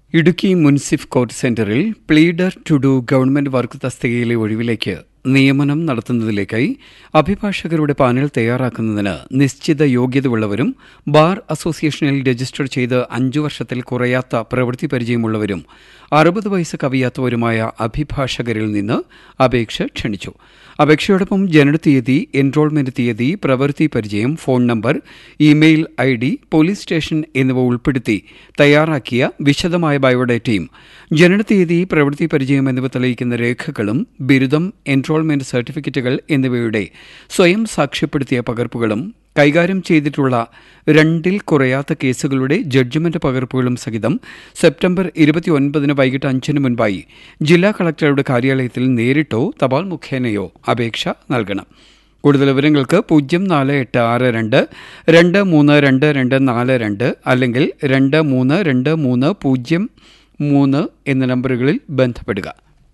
Idukki munsif court സെന്ററിൽ pleader to do government work തസ്തികയിലെ ഒഴിവിലേക്ക് നിയമനം നടത്തുന്നതിലേക്കായി അഭിഭാഷകരുടെ പാനൽ തയ്യാറാക്കുന്നതിന് നിശ്ചിത യോഗ്യതയുള്ളവരും ബാർ അസോസിയേഷനിൽ രജിസ്റ്റർ ചെയ്ത് അഞ്ചു വർഷത്തിൽ കുറയാത്ത പ്രവൃത്തി പരിചയമുള്ളവരും അറുപത് വയസ്സ് കവിയാത്തവരുമായ അഭിഭാഷകരിൽ നിന്ന് അപേക്ഷ ക്ഷണിച്ചു അപേക്ഷയോടൊപ്പം ജനനത്തീയതി എൻറോൾമെന്റ് തീയതി പ്രവൃത്തി പരിചയം phone number email I D police station എന്നിവ ഉൾപ്പെടുത്തി തയ്യാറാക്കിയ വിശദമായ ബയോഡേറ്റയും ജനനത്തീയതി പ്രവൃത്തി പരിചയം എന്നിവ തെളിയിക്കുന്ന രേഖകളും ബിരുദം എൻറോൾമെന്റ് സർട്ടിഫിക്കറ്റുകൾ എന്നിവയുടെ സ്വയം സാക്ഷ്യപ്പെടുത്തിയ പകർപ്പുകളും കൈകാര്യം ചെയ്തിട്ടുള്ള രണ്ടിൽ കുറയാത്ത കേസുകളുടെ ജഡ്ജ്മെന്റ് പകർപ്പുകളും സഹിതം സെപ്റ്റംബർ ഇരുപത്തിയൊൻപതിന് വൈകിട്ട് അഞ്ചിന് മുൻപായി ജില്ലാ കളക്ടറുടെ കാര്യാലയത്തിൽ നേരിട്ടോ തപാൽ മുഖേനയോ അപേക്ഷ നൽകണം കൂടുതൽ വിവരങ്ങൾക്ക് പൂജ്യം നാല് എട്ട് ആറ് രണ്ട് രണ്ട് മൂന്ന് രണ്ട് രണ്ട് നാല് രണ്ട് അല്ലെങ്കിൽ രണ്ട് മൂന്ന് രണ്ട് മൂന്ന് പൂജ്യം മൂന്ന് എന്ന നമ്പറുകളിൽ ബന്ധപ്പെടുക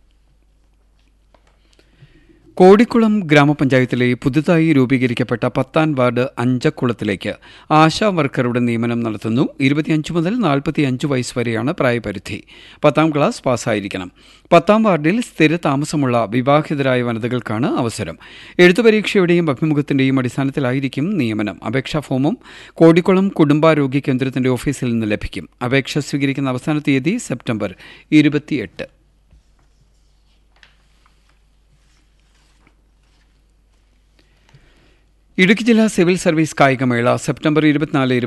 കോടിക്കുളം ഗ്രാമപഞ്ചായത്തിലെ പുതുതായി രൂപീകരിക്കപ്പെട്ട പത്താം വാർഡ് അഞ്ചക്കുളത്തിലേക്ക് ആശാ വർക്കറുടെ നിയമനം നടത്തുന്നു ഇരുപത്തിയഞ്ച് മുതൽ നാൽപ്പത്തിയഞ്ച് വയസ്സ് വരെയാണ് പ്രായപരിധി പത്താം ക്ലാസ് പാസ്സായിരിക്കണം പത്താം വാർഡിൽ സ്ഥിര താമസമുള്ള വിവാഹിതരായ വനിതകൾക്കാണ് അവസരം എഴുത്തു പരീക്ഷയുടെയും അഭിമുഖത്തിന്റെയും അടിസ്ഥാനത്തിലായിരിക്കും നിയമനം അപേക്ഷാ ഫോമും കോടിക്കുളം കുടുംബാരോഗ്യ കേന്ദ്രത്തിന്റെ ഓഫീസിൽ നിന്ന് ലഭിക്കും അപേക്ഷ സ്വീകരിക്കുന്ന അവസാന തീയതി സെപ്റ്റംബർ ഇരുപത്തിയെട്ട് ഇടുക്കി ജില്ലാ സിവിൽ സർവീസ് കായികമേള സെപ്റ്റംബർ ഇരുപത്തിനാല്